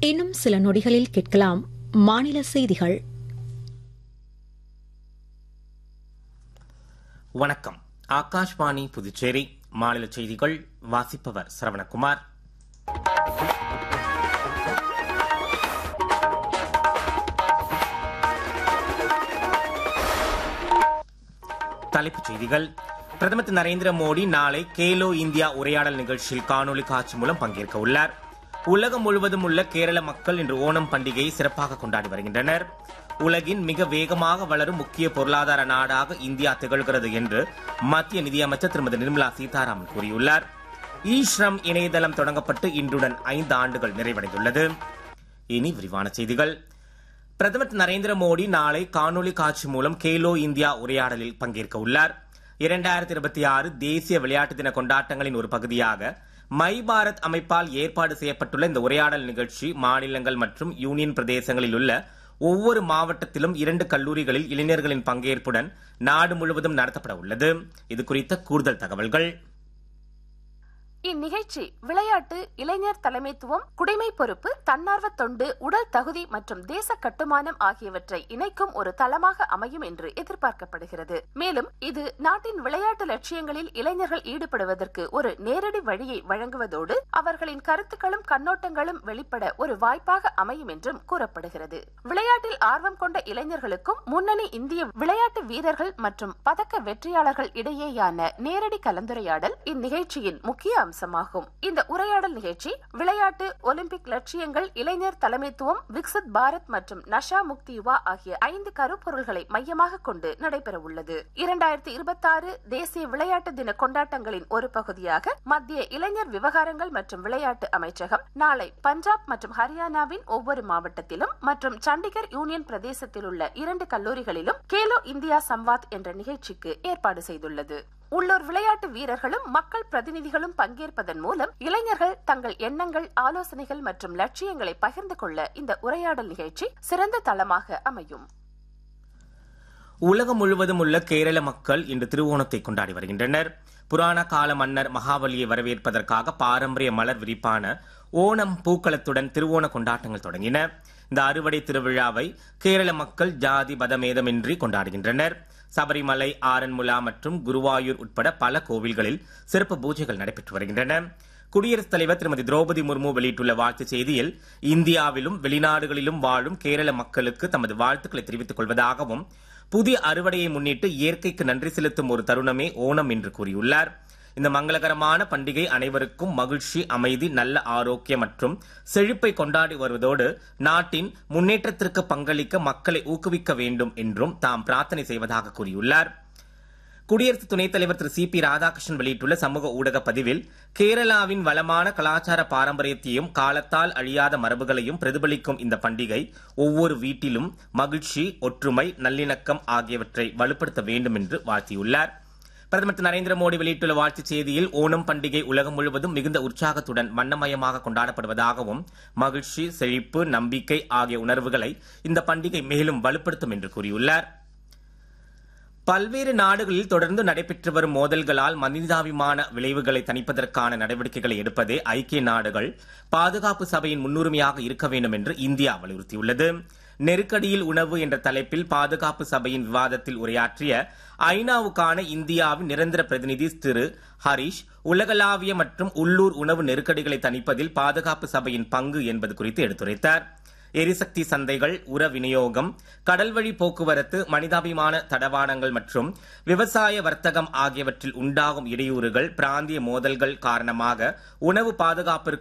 இன்னும் சில நொடிகளில் கேட்கலாம் மாநில செய்திகள் வணக்கம் ஆகாஷ்வாணி புதுச்சேரி மாநில செய்திகள் வாசிப்பவர் சரவணகுமார் தலைப்புச் செய்திகள் பிரதமர் திரு நரேந்திர மோடி நாளை கேலோ இந்தியா உரையாடல் நிகழ்ச்சியில் காணொலி காட்சி மூலம் பங்கேற்க உள்ளார் உலகம் முழுவதும் உள்ள கேரள மக்கள் இன்று ஓணம் பண்டிகையை சிறப்பாக கொண்டாடி வருகின்றனர் உலகின் மிக வேகமாக வளரும் முக்கிய பொருளாதார நாடாக இந்தியா திகழ்கிறது என்று மத்திய நிதியமைச்சர் திருமதி நிர்மலா சீதாராமன் கூறியுள்ளார் இ ஸ்ரம் இணையதளம் தொடங்கப்பட்டு இன்றுடன் ஐந்து ஆண்டுகள் நிறைவடைந்துள்ளது இனி விரிவான செய்திகள் பிரதமர் திரு நரேந்திர மோடி நாளை காணொலி காட்சி மூலம் கேலோ இந்தியா உரையாடலில் பங்கேற்க உள்ளார் இரண்டாயிரத்தி இருபத்தி ஆறு தேசிய விளையாட்டு தின கொண்டாட்டங்களின் ஒரு பகுதியாக மை பாரத் அமைப்பால் ஏற்பாடு செய்யப்பட்டுள்ள இந்த உரையாடல் நிகழ்ச்சி மாநிலங்கள் மற்றும் யூனியன் பிரதேசங்களில் உள்ள ஒவ்வொரு மாவட்டத்திலும் இரண்டு கல்லூரிகளில் இளைஞர்களின் பங்கேற்புடன் நாடு முழுவதும் நடத்தப்பட உள்ளது இது குறித்த கூடுதல் தகவல்கள் இந்நிகழ்ச்சி விளையாட்டு இளைஞர் தலைமைத்துவம் குடிமை பொறுப்பு தன்னார்வ தொண்டு உடல் தகுதி மற்றும் தேச கட்டுமானம் ஆகியவற்றை இணைக்கும் ஒரு தளமாக அமையும் என்று எதிர்பார்க்கப்படுகிறது மேலும் இது நாட்டின் விளையாட்டு லட்சியங்களில் இளைஞர்கள் ஈடுபடுவதற்கு ஒரு நேரடி வழியை வழங்குவதோடு அவர்களின் கருத்துக்களும் கண்ணோட்டங்களும் வெளிப்பட ஒரு வாய்ப்பாக அமையும் என்றும் கூறப்படுகிறது விளையாட்டில் ஆர்வம் கொண்ட இளைஞர்களுக்கும் முன்னணி இந்திய விளையாட்டு வீரர்கள் மற்றும் பதக்க வெற்றியாளர்கள் இடையேயான நேரடி கலந்துரையாடல் இந்நிகழ்ச்சியின் முக்கிய அம்சமாகும் இந்த உரையாடல் நிகழ்ச்சி விளையாட்டு ஒலிம்பிக் லட்சியங்கள் இளைஞர் தலைமைத்துவம் விக்சித் பாரத் மற்றும் நஷா முக்தி யுவா ஆகிய ஐந்து கருப்பொருள்களை மையமாக கொண்டு நடைபெற உள்ளது இரண்டாயிரத்தி இருபத்தி ஆறு தேசிய விளையாட்டு தின கொண்டாட்டங்களின் ஒரு பகுதியாக மத்திய இளைஞர் விவகாரங்கள் மற்றும் விளையாட்டு அமைச்சகம் நாளை பஞ்சாப் மற்றும் ஹரியானாவின் ஒவ்வொரு மாவட்டத்திலும் மற்றும் சண்டிகர் யூனியன் பிரதேசத்தில் உள்ள இரண்டு கல்லூரிகளிலும் கேலோ இந்தியா சம்வாத் என்ற நிகழ்ச்சிக்கு ஏற்பாடு செய்துள்ளது உள்ளூர் விளையாட்டு வீரர்களும் மக்கள் பிரதிநிதிகளும் பங்கேற்பதன் மூலம் இளைஞர்கள் தங்கள் எண்ணங்கள் ஆலோசனைகள் மற்றும் லட்சியங்களை பகிர்ந்து கொள்ள இந்த உரையாடல் நிகழ்ச்சி சிறந்த தளமாக அமையும் உலகம் முழுவதும் உள்ள கேரள மக்கள் இன்று திருவோணத்தை கொண்டாடி வருகின்றனர் புராண கால மன்னர் மகாபலியை வரவேற்பதற்காக பாரம்பரிய மலர் விரிப்பான ஓணம் பூக்களத்துடன் திருவோண கொண்டாட்டங்கள் தொடங்கின இந்த அறுவடை திருவிழாவை கேரள மக்கள் ஜாதி பதமேதமின்றி கொண்டாடுகின்றனர் சபரிமலை ஆரன்முலா மற்றும் குருவாயூர் உட்பட பல கோவில்களில் சிறப்பு பூஜைகள் நடைபெற்று வருகின்றன குடியரசுத் தலைவர் திருமதி திரௌபதி முர்மு வெளியிட்டுள்ள வாழ்த்துச் செய்தியில் இந்தியாவிலும் வெளிநாடுகளிலும் வாழும் கேரள மக்களுக்கு தமது வாழ்த்துக்களை தெரிவித்துக் கொள்வதாகவும் புதிய அறுவடையை முன்னிட்டு இயற்கைக்கு நன்றி செலுத்தும் ஒரு தருணமே ஓணம் என்று கூறியுள்ளார் இந்த மங்களகரமான பண்டிகை அனைவருக்கும் மகிழ்ச்சி அமைதி நல்ல ஆரோக்கியம் மற்றும் செழிப்பை கொண்டாடி வருவதோடு நாட்டின் முன்னேற்றத்திற்கு பங்களிக்க மக்களை ஊக்குவிக்க வேண்டும் என்றும் தாம் பிரார்த்தனை செய்வதாக கூறியுள்ளார் குடியரசு துணைத் தலைவர் திரு சி பி ராதாகிருஷ்ணன் வெளியிட்டுள்ள சமூக ஊடக பதிவில் கேரளாவின் வளமான கலாச்சார பாரம்பரியத்தையும் காலத்தால் அழியாத மரபுகளையும் பிரதிபலிக்கும் இந்த பண்டிகை ஒவ்வொரு வீட்டிலும் மகிழ்ச்சி ஒற்றுமை நல்லிணக்கம் ஆகியவற்றை வலுப்படுத்த வேண்டும் என்று வாழ்த்தியுள்ளார் பிரதமர் திரு நரேந்திர மோடி வெளியிட்டுள்ள வாழ்த்துச் செய்தியில் ஓணம் பண்டிகை உலகம் முழுவதும் மிகுந்த உற்சாகத்துடன் வண்ணமயமாக கொண்டாடப்படுவதாகவும் மகிழ்ச்சி செழிப்பு நம்பிக்கை ஆகிய உணர்வுகளை இந்த பண்டிகை மேலும் வலுப்படுத்தும் என்று கூறியுள்ளார் பல்வேறு நாடுகளில் தொடர்ந்து நடைபெற்று வரும் மோதல்களால் மனிதாபிமான விளைவுகளை தணிப்பதற்கான நடவடிக்கைகளை எடுப்பதே ஐக்கிய நாடுகள் பாதுகாப்பு சபையின் முன்னுரிமையாக இருக்க வேண்டும் என்று இந்தியா வலியுறுத்தியுள்ளது நெருக்கடியில் உணவு என்ற தலைப்பில் பாதுகாப்பு சபையின் விவாதத்தில் உரையாற்றிய ஐநாவுக்கான இந்தியாவின் நிரந்தர பிரதிநிதி திரு ஹரிஷ் உலகளாவிய மற்றும் உள்ளூர் உணவு நெருக்கடிகளை தணிப்பதில் பாதுகாப்பு சபையின் பங்கு என்பது குறித்து எடுத்துரைத்தார் எரிசக்தி சந்தைகள் உர விநியோகம் கடல்வழி போக்குவரத்து மனிதாபிமான தடவாடங்கள் மற்றும் விவசாய வர்த்தகம் ஆகியவற்றில் உண்டாகும் இடையூறுகள் பிராந்திய மோதல்கள் காரணமாக உணவு பாதுகாப்பிற்கு